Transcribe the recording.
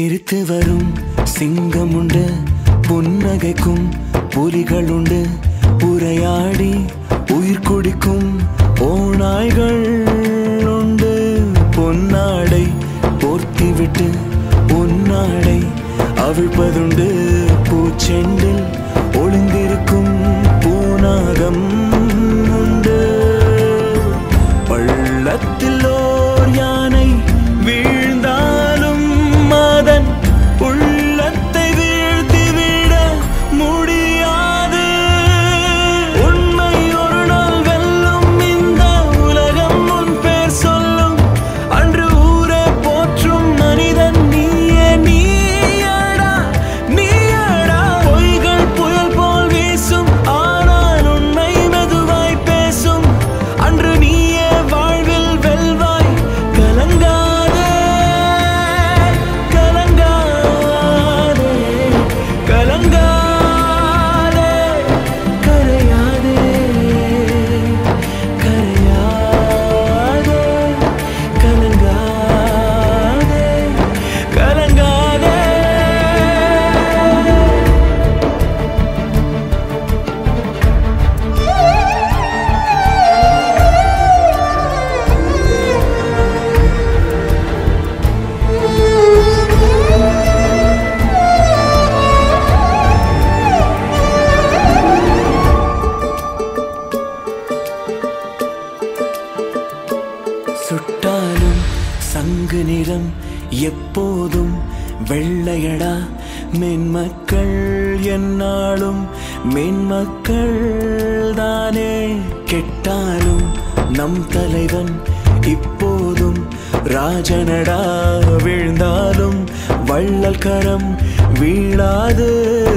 சிரித்து வரும் சிங்கம் உண்டு புன்னகைக்கும் புலிகள் உண்டு உரையாடி உயிர் குடிக்கும் ஓநாய்கள் உண்டு பொன்னாடை போர்த்திவிட்டு உன்னாடை அவிழ்ப்பதுண்டு பூச்செண்டில் ஒளிந்திருக்கும் பூனாகம் உண்டு பள்ளத்தில் ஓர் யானை வீழ்ந்தாலும் அதன் உள்ளத்தை வீழ்த்திவிட முடியாது உண்மை ஒரு நாள் வெல்லும் இந்த உலகம் உன் பேர் சொல்லும் அன்று ஊரே போற்றும் மனிதன் நீயே நீயடா நீயடா பொய்கள் புயல் போல் வீசும் ஆனால் உண்மை மெதுவாய் பேசும் அன்று நீயே வாழ்வில் வெல்வாய் கலங்காதே கலங்காதே கலங்காதே கரையாதே கரையாதே கலங்காதே கலங்காதே சுட்டாலும் சங்கு நிறம் எப்போதும் வெள்ளையடா மென்மக்கள் என்னாலும் மென்மக்கள் தானே கெட்டாலும் நம் தலைவன் இப்போதும் ராஜனடா வீழ்ந்தாலும் வள்ளல் கரம் வீழாது